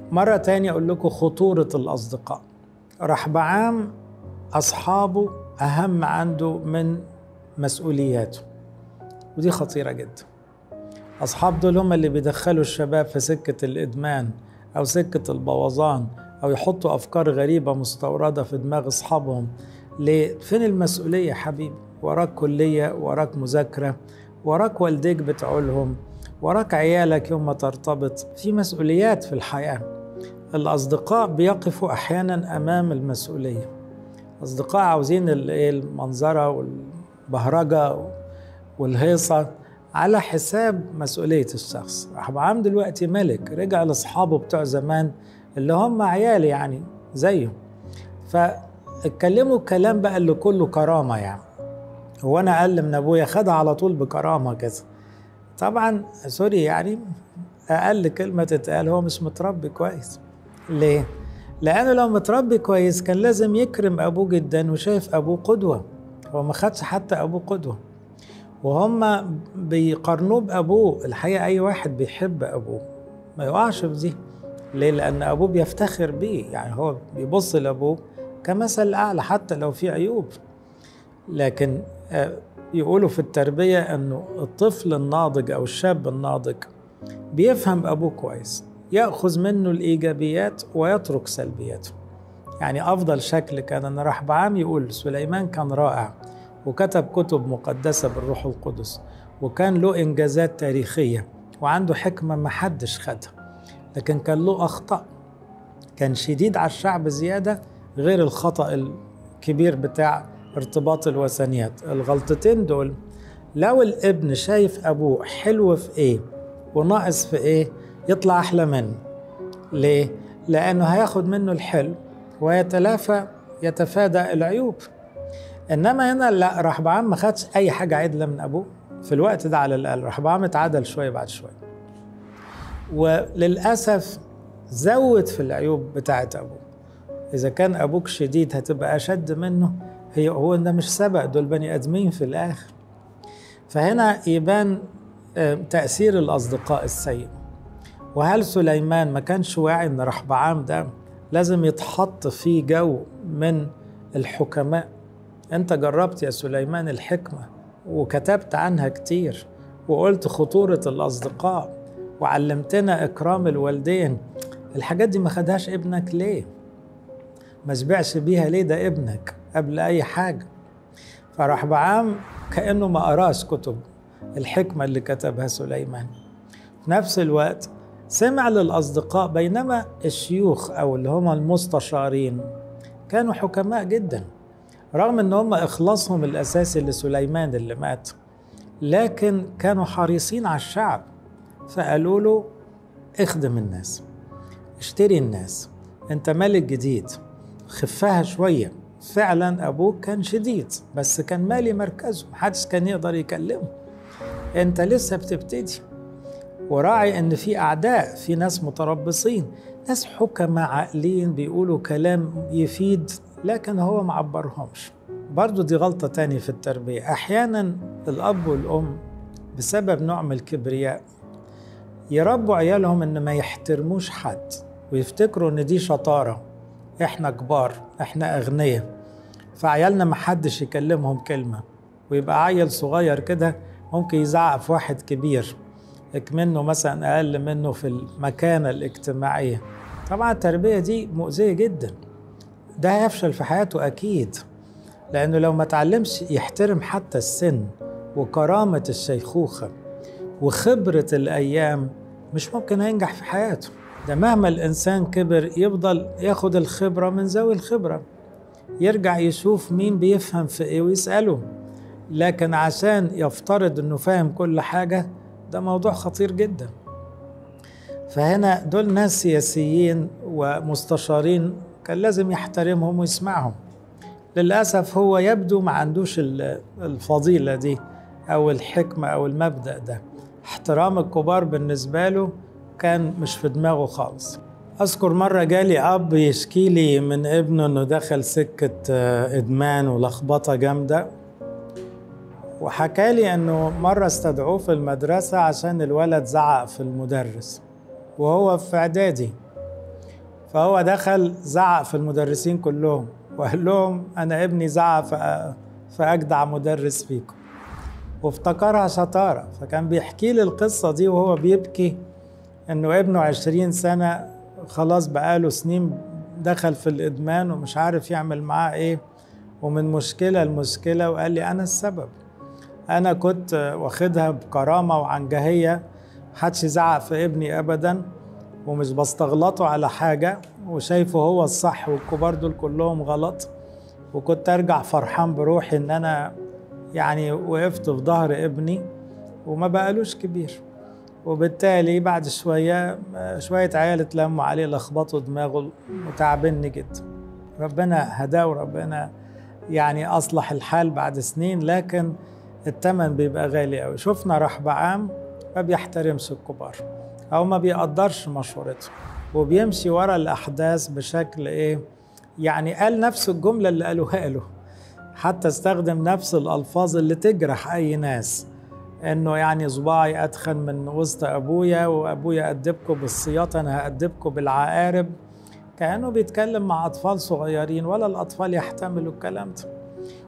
مرة تانية أقول لكم خطورة الأصدقاء رحبعام أصحابه أهم عنده من مسؤولياته ودي خطيرة جدا أصحاب دول هم اللي بيدخلوا الشباب في سكة الإدمان أو سكة البوظان أو يحطوا أفكار غريبة مستوردة في دماغ أصحابهم ليه؟ فين المسؤولية حبيبي؟ وراك كلية وراك مذاكرة وراك والديك بتعولهم وراك عيالك يوم ما ترتبط في مسؤوليات في الحياة الأصدقاء بيقفوا أحيانا أمام المسؤولية أصدقاء عاوزين المنظرة والبهرجة والهيصة على حساب مسؤولية الشخص رحبعام دلوقتي ملك رجع لأصحابه بتوع زمان اللي هم عيال يعني زيه فاتكلموا كلام بقى اللي كله كرامة يعني هو أنا أقل من أبويا خدها على طول بكرامة كده طبعا سوري يعني أقل كلمة تتقال هو مش متربي كويس ليه؟ لأنه لو متربي كويس كان لازم يكرم أبوه جدا وشايف أبوه قدوة هو ما خدش حتى أبوه قدوة وهم بيقارنوه بأبوه الحقيقة أي واحد بيحب أبوه ما يقعش في دي ليه؟ لأن أبوه بيفتخر بيه يعني هو بيبص لأبوه كمثل أعلى حتى لو في عيوب لكن يقولوا في التربية أنه الطفل الناضج أو الشاب الناضج بيفهم أبوه كويس يأخذ منه الإيجابيات ويترك سلبياته يعني أفضل شكل كان أن رحبعام يقول سليمان كان رائع وكتب كتب مقدسة بالروح القدس وكان له إنجازات تاريخية وعنده حكمة محدش خدها لكن كان له أخطاء كان شديد على الشعب زيادة غير الخطأ الكبير بتاع ارتباط الوثنيات الغلطتين دول لو الابن شايف أبوه حلو في إيه وناقص في إيه يطلع أحلى منه ليه؟ لأنه هياخد منه الحلو ويتلافى يتفادى العيوب انما هنا لا رحبعام ما خدش اي حاجه عدله من ابوه في الوقت ده على الاقل رحبعام اتعدل شويه بعد شويه وللاسف زود في العيوب بتاعه ابوه اذا كان ابوك شديد هتبقى اشد منه هي هو ده مش سبق دول بني ادمين في الاخر فهنا يبان تاثير الاصدقاء السيء وهل سليمان ما كانش واعي ان رحبعام ده لازم يتحط في جو من الحكماء انت جربت يا سليمان الحكمة وكتبت عنها كتير وقلت خطورة الأصدقاء وعلمتنا إكرام الوالدين الحاجات دي ما خدهاش ابنك ليه ما شبعش بيها ليه ده ابنك قبل أي حاجة فراح بعام كأنه ما قراش كتب الحكمة اللي كتبها سليمان في نفس الوقت سمع للأصدقاء بينما الشيوخ أو اللي هم المستشارين كانوا حكماء جداً رغم ان هم اخلاصهم الاساسي لسليمان اللي مات لكن كانوا حريصين على الشعب فقالوا له اخدم الناس اشتري الناس انت ملك جديد خفها شوية فعلا ابوك كان شديد بس كان مالي مركزه محدش كان يقدر يكلمه انت لسه بتبتدي وراعي ان في اعداء في ناس متربصين ناس حكماء عاقلين بيقولوا كلام يفيد لكن هو ما عبرهمش برضو دي غلطة تانية في التربية أحيانا الأب والأم بسبب نوع من الكبرياء يربوا عيالهم إن ما يحترموش حد ويفتكروا إن دي شطارة إحنا كبار إحنا أغنياء فعيالنا ما حدش يكلمهم كلمة ويبقى عيل صغير كده ممكن يزعق في واحد كبير منه مثلا أقل منه في المكانة الاجتماعية طبعا التربية دي مؤذية جداً ده هيفشل في حياته أكيد لأنه لو ما تعلمش يحترم حتى السن وكرامة الشيخوخة وخبرة الأيام مش ممكن هينجح في حياته ده مهما الإنسان كبر يفضل ياخد الخبرة من ذوي الخبرة يرجع يشوف مين بيفهم في إيه ويسأله لكن عشان يفترض إنه فاهم كل حاجة ده موضوع خطير جدا فهنا دول ناس سياسيين ومستشارين كان لازم يحترمهم ويسمعهم للأسف هو يبدو ما عندوش الفضيلة دي أو الحكمة أو المبدأ ده احترام الكبار بالنسبة له كان مش في دماغه خالص أذكر مرة جالي أب يشكي لي من ابنه إنه دخل سكة إدمان ولخبطة جامدة وحكى لي إنه مرة استدعوه في المدرسة عشان الولد زعق في المدرس وهو في إعدادي فهو دخل زعق في المدرسين كلهم وقال لهم انا ابني زعق فاجدع مدرس فيكم وافتكرها شطاره فكان بيحكي لي القصه دي وهو بيبكي انه ابنه عشرين سنه خلاص بقاله سنين دخل في الادمان ومش عارف يعمل معاه ايه ومن مشكله لمشكله وقال لي انا السبب انا كنت واخدها بكرامه وعنجهيه محدش يزعق في ابني ابدا ومش بستغلطه على حاجه وشايفه هو الصح والكبار دول كلهم غلط وكنت ارجع فرحان بروحي ان انا يعني وقفت في ظهر ابني وما بقالوش كبير وبالتالي بعد شوية شوية عيال اتلموا عليه لخبطوا دماغه وتعبني جدا ربنا هداه وربنا يعني أصلح الحال بعد سنين لكن التمن بيبقى غالي قوي شفنا رحبعام ما بيحترمش الكبار أو ما بيقدرش مشورته وبيمشي ورا الأحداث بشكل إيه يعني قال نفس الجملة اللي قالوها له حتى استخدم نفس الألفاظ اللي تجرح أي ناس انه يعني صباعي اتخن من وسط ابويا وابويا ادبكم بالسياط انا هادبكم بالعقارب كانه بيتكلم مع اطفال صغيرين ولا الاطفال يحتملوا الكلام ده